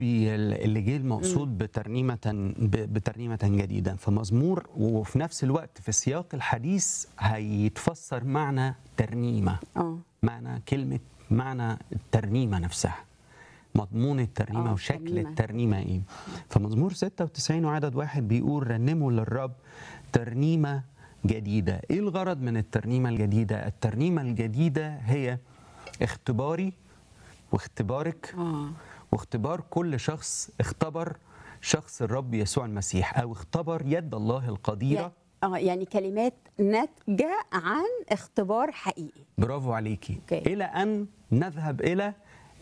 اللي جه المقصود بترنيمة ب- بترنيمة جديدة فمزمور وفي نفس الوقت في سياق الحديث هيتفسر معنى ترنيمة اه معنى كلمة معنى الترنيمة نفسها مضمون الترنيمة آه، وشكل الترنيمة. الترنيمة ايه فمزمور 96 وعدد واحد بيقول رنموا للرب ترنيمة جديدة ايه الغرض من الترنيمة الجديدة الترنيمة الجديدة هي اختباري واختبارك اه واختبار كل شخص اختبر شخص الرب يسوع المسيح او اختبر يد الله القديره اه يعني كلمات ناتجه عن اختبار حقيقي برافو عليكي أوكي. الى ان نذهب الى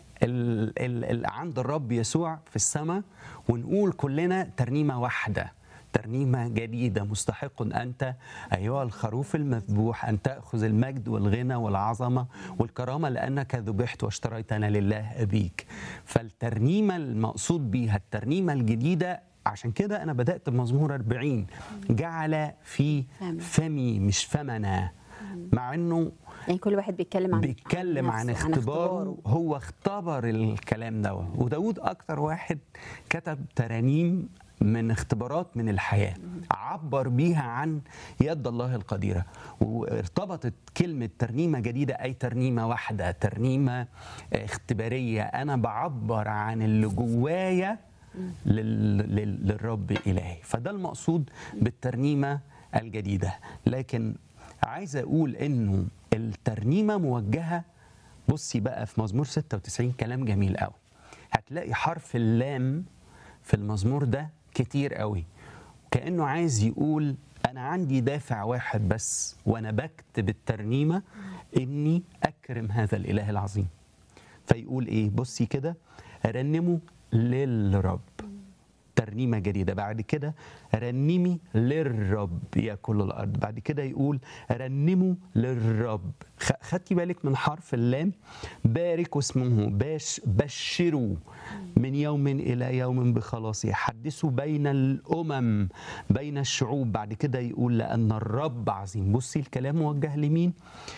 ال ال ال عند الرب يسوع في السماء ونقول كلنا ترنيمه واحده ترنيمه جديده مستحق انت ايها الخروف المذبوح ان تاخذ المجد والغنى والعظمه والكرامه لانك ذبحت واشتريتنا لله ابيك فالترنيمه المقصود بيها الترنيمه الجديده عشان كده انا بدات بمزمور 40 جعل في فمي. فمي مش فمنا مع انه يعني كل واحد بيتكلم عن بيتكلم عن, نفسه، اختباره هو اختبر الكلام ده وداود اكتر واحد كتب ترانيم من اختبارات من الحياه عبر بيها عن يد الله القديره وارتبطت كلمه ترنيمه جديده اي ترنيمه واحده ترنيمه اختباريه انا بعبر عن اللي جوايا لل... لل... للرب الهي فده المقصود بالترنيمه الجديده لكن عايز اقول انه الترنيمه موجهه بصي بقى في مزمور 96 كلام جميل قوي هتلاقي حرف اللام في المزمور ده كتير قوي كانه عايز يقول انا عندي دافع واحد بس وانا بكتب الترنيمه اني اكرم هذا الاله العظيم فيقول ايه بصي كده رنموا للرب ترنيمه جديده بعد كده رنمي للرب يا كل الارض بعد كده يقول رنموا للرب خ- خدتي بالك من حرف اللام باركوا اسمه باش بشروا من يوم الى يوم بخلاصه حدثوا بين الامم بين الشعوب بعد كده يقول لان الرب عظيم بصي الكلام موجه لمين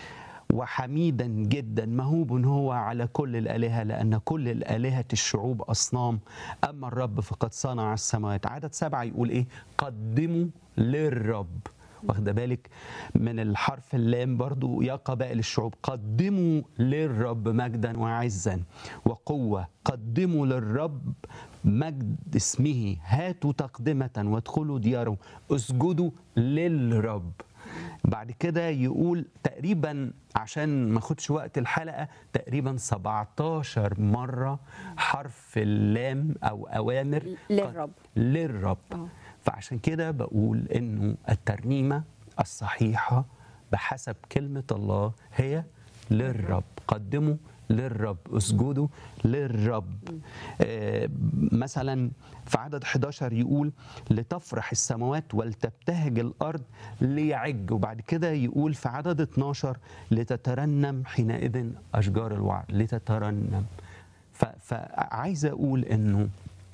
وحميدا جدا مهوب هو على كل الآلهة لأن كل الآلهة الشعوب أصنام أما الرب فقد صنع السماوات عدد سبعة يقول إيه قدموا للرب واخده بالك من الحرف اللام برضو يا قبائل الشعوب قدموا للرب مجدا وعزا وقوة قدموا للرب مجد اسمه هاتوا تقدمة وادخلوا دياره اسجدوا للرب بعد كده يقول تقريبا عشان ما اخدش وقت الحلقه تقريبا 17 مره حرف اللام او اوامر للرب. للرب آه. فعشان كده بقول انه الترنيمه الصحيحه بحسب كلمه الله هي للرب قدموا للرب اسجدوا للرب آه مثلا في عدد 11 يقول لتفرح السماوات ولتبتهج الارض ليعج وبعد كده يقول في عدد 12 لتترنم حينئذ اشجار الوعر لتترنم ف- فعايز اقول انه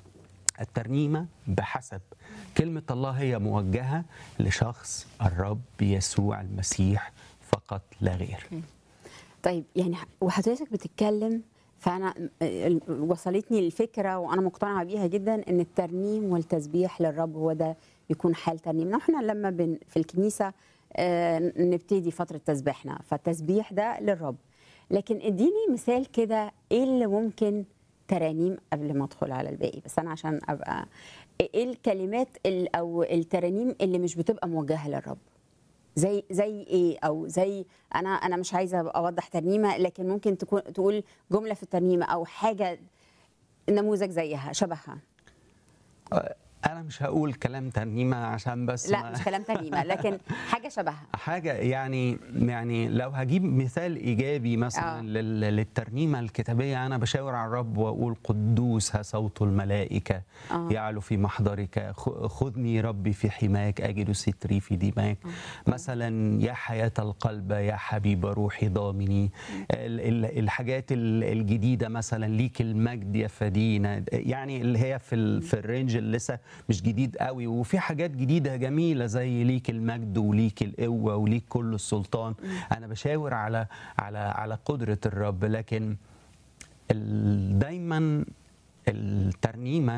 الترنيمة بحسب كلمة الله هي موجهة لشخص الرب يسوع المسيح فقط لا غير طيب يعني ح- وحضرتك بتتكلم فانا ال- وصلتني الفكره وانا مقتنعه بيها جدا ان الترنيم والتسبيح للرب هو ده يكون حال ترنيمنا واحنا لما بن في الكنيسه آه، نبتدي فتره تسبيحنا فالتسبيح ده للرب لكن اديني مثال كده ايه اللي ممكن ترانيم قبل ما ادخل على الباقي بس انا عشان ابقى ايه الكلمات ال- او الترانيم اللي مش بتبقى موجهه للرب زي زي ايه او زي انا انا مش عايزه اوضح ترنيمه لكن ممكن تكون تقول جمله في الترنيمه او حاجه نموذج زيها شبهها أنا مش هقول كلام ترنيمة عشان بس لا ما- مش كلام ترنيمه لكن حاجه شبهها حاجة يعني يعني لو هجيب مثال إيجابي مثلا آه. لل- للترنيمة الكتابية أنا بشاور على الرب وأقول قدوس ها صوت الملائكة آه. يعلو في محضرك خ- خذني ربي في حماك أجد ستري في دماك مثلا يا حياة القلب يا حبيب روحي ضامني ال- ال- الحاجات ال- الجديدة مثلا ليك المجد يا فدينا يعني اللي هي في ال- في الرينج اللي لسه مش جديد قوي وفي حاجات جديدة جميلة زي ليك المجد وليك القوة وليك كل السلطان أنا بشاور على على على قدرة الرب لكن ال- دايما الترنيمه